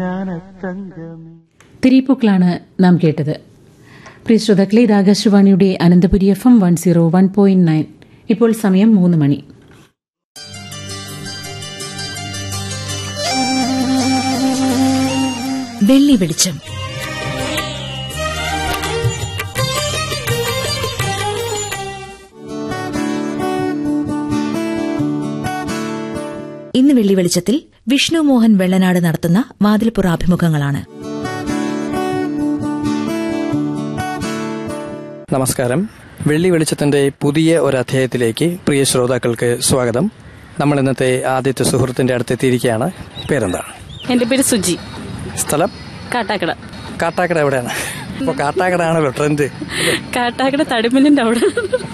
തിരീപ്പൂക്കളാണ് നാം കേട്ടത് പ്രിയ ശ്രോതാക്കളെ ഇത് ആകാശവാണിയുടെ Ananthapuri F M one zero one point nine ഇപ്പോൾ സമയം മൂന്ന് മണി വെള്ളി വെളിച്ചം ഇന്ന് വെള്ളി വെളിച്ചത്തിൽ വിഷ്ണു മോഹൻ വെള്ളനാട് നടത്തുന്ന വാതിൽപ്പുറ അഭിമുഖങ്ങളാണ് നമസ്കാരം വെള്ളി വെളിച്ചത്തിന്റെ പുതിയ ഒരു അധ്യായത്തിലേക്ക് പ്രിയ ശ്രോതാക്കൾക്ക് സ്വാഗതം നമ്മൾ ഇന്നത്തെ ആദ്യത്തെ സുഹൃത്തിന്റെ അടുത്തെത്തിയിരിക്കുകയാണ് പേരെന്താണ് എൻ്റെ പേര് സുജി സ്ഥലം കാട്ടാക്കട കാട്ടാക്കട എവിടെയാണ് ഇപ്പോൾ കാട്ടാക്കട ആണല്ലോ ട്രെൻഡ് കാട്ടാക്കട തടിമില്ലിൻ്റെ അവിടെ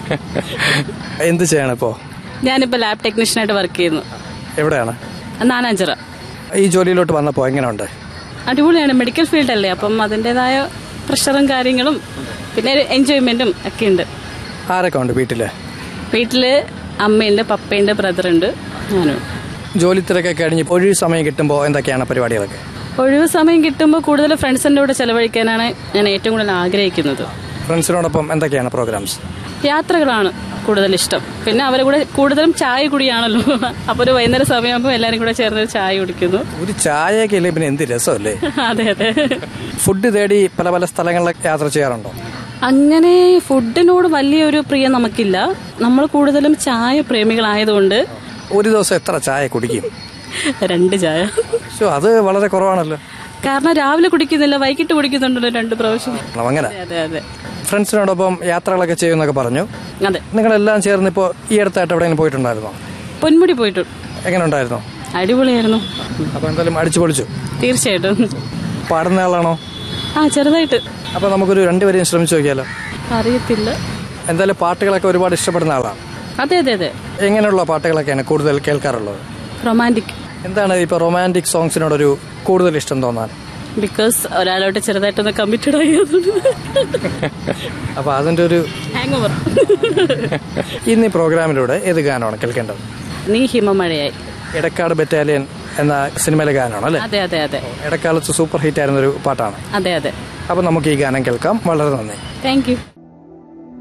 എന്ത് ചെയ്യണം ഇപ്പോൾ ഞാനിപ്പോൾ ലാബ് ടെക്നീഷ്യനായിട്ട് വർക്ക് ചെയ്യുന്നു എവിടെയാണ് നാനാഞ്ചിറ ഈ ജോലിയിലോട്ട് വന്നപ്പോൾ എങ്ങനെയുണ്ട് അടിപൊളിയാണ് മെഡിക്കൽ ഫീൽഡല്ലേ അപ്പം അതിൻ്റെതായ പ്രഷറും കാര്യങ്ങളും പിന്നെ എൻജോയ്മെൻറ്റും ഒക്കെ ഉണ്ട് ആരൊക്കെ ഉണ്ട് വീട്ടിൽ വീട്ടിൽ അമ്മയുണ്ട് പപ്പയുണ്ട് ബ്രദറുണ്ട് ഞാനും ജോലി തിരക്കൊക്കെ കഴിഞ്ഞ് ഒഴിവ് സമയം കിട്ടുമ്പോൾ എന്തൊക്കെയാണ് പരിപാടികളൊക്കെ ഒഴിവ് സമയം കിട്ടുമ്പോൾ കൂടുതൽ ഫ്രണ്ട്സിൻ്റെ കൂടെ ചെലവഴിക്കാനാണ് ഞാൻ ഏറ്റവും കൂടുതൽ ആഗ്രഹിക്കുന്നത് ഫ്രണ്ട്സിനോടൊപ്പം എന്തൊക്കെയാണ് പ്രോഗ്രാംസ് യാത്രകളാണ് കൂടുതൽ ഇഷ്ടം പിന്നെ അവരെ കൂടെ കൂടുതലും ചായ കുടിയാണല്ലോ അപ്പോൾ ഒരു വൈകുന്നേരം സമയമാകുമ്പോൾ എല്ലാവരും കൂടെ ചേർന്ന് ഒരു ചായ കുടിക്കുന്നു ഒരു ചായയൊക്കെ ഇല്ലേ പിന്നെ എന്ത് രസമല്ലേ അതെ അതെ ഫുഡ് തേടി പല പല സ്ഥലങ്ങളിലൊക്കെ യാത്ര ചെയ്യാറുണ്ടോ അങ്ങനെ ഫുഡിനോട് വലിയൊരു പ്രിയം നമുക്കില്ല നമ്മൾ കൂടുതലും ചായ പ്രേമികളായതുകൊണ്ട് ഒരു ദിവസം എത്ര ചായ കുടിക്കും രണ്ട് ചായ ശോ, അത് വളരെ കുറവാണല്ലോ കാരണം രാവിലെ കുടിക്കുന്നില്ല വൈകിട്ട് കുടിക്കുന്നുണ്ടല്ലോ രണ്ട് പ്രാവശ്യം അങ്ങനെ അതെ അതെ ഫ്രണ്ട്സിനോടൊപ്പം യാത്രകളൊക്കെ ചെയ്യുമെന്നൊക്കെ പറഞ്ഞു അതെ നിങ്ങളെല്ലാം ചേർന്ന് ഇപ്പോൾ ഈ അടുത്തായിട്ട് എവിടെയെങ്കിലും പോയിട്ടുണ്ടായിരുന്നോ പൊന്മുടി പോയിട്ടു എങ്ങനെ ഉണ്ടായിരുന്നോ അടിപൊളിയായിരുന്നു അപ്പോൾ എന്തായാലും അടിച്ചു പൊളിച്ചു തീർച്ചയായിട്ടും പാടുന്ന ആളാണോ ആ ചെറുതായിട്ട് അപ്പോൾ നമുക്കൊരു രണ്ടുപേരെയും ശ്രമിച്ചു നോക്കിയാലോ അറിയത്തില്ല എന്തായാലും പാട്ടുകളൊക്കെ ഒരുപാട് ഇഷ്ടപ്പെടുന്ന ആളാണ് അതെ അതെ അതെ എങ്ങനെയുള്ള പാട്ടുകളൊക്കെയാണ് കൂടുതൽ കേൾക്കാറുള്ളത് റൊമാൻറ്റിക് എന്താണ് ഇപ്പോൾ റൊമാൻറ്റിക് സോങ്സിനോടൊരു കൂടുതൽ ഇഷ്ടം തോന്നാൻ ബിക്കോസ് ഒരാളോട്ട് ചെറുതായിട്ടൊന്ന് കമ്മിറ്റഡ് ആയതുകൊണ്ട് അപ്പോൾ അതിൻ്റെ ഒരു ഹാങ് ഓവർ ഇന്ന് ഈ പ്രോഗ്രാമിലൂടെ ഏത് ഗാനമാണ് കേൾക്കേണ്ടത് നീ ഹിമമഴയായി എടക്കാട് ബറ്റാലിയൻ എന്ന സിനിമയിലെ ഗാനമാണ് അല്ലേ അതെ അതെ അതെ ഇടക്കാലത്ത് സൂപ്പർ ഹിറ്റ് ആയിരുന്നൊരു പാട്ടാണ് അതെ അതെ അപ്പോൾ നമുക്ക് ഈ ഗാനം കേൾക്കാം വളരെ നന്ദി താങ്ക് യു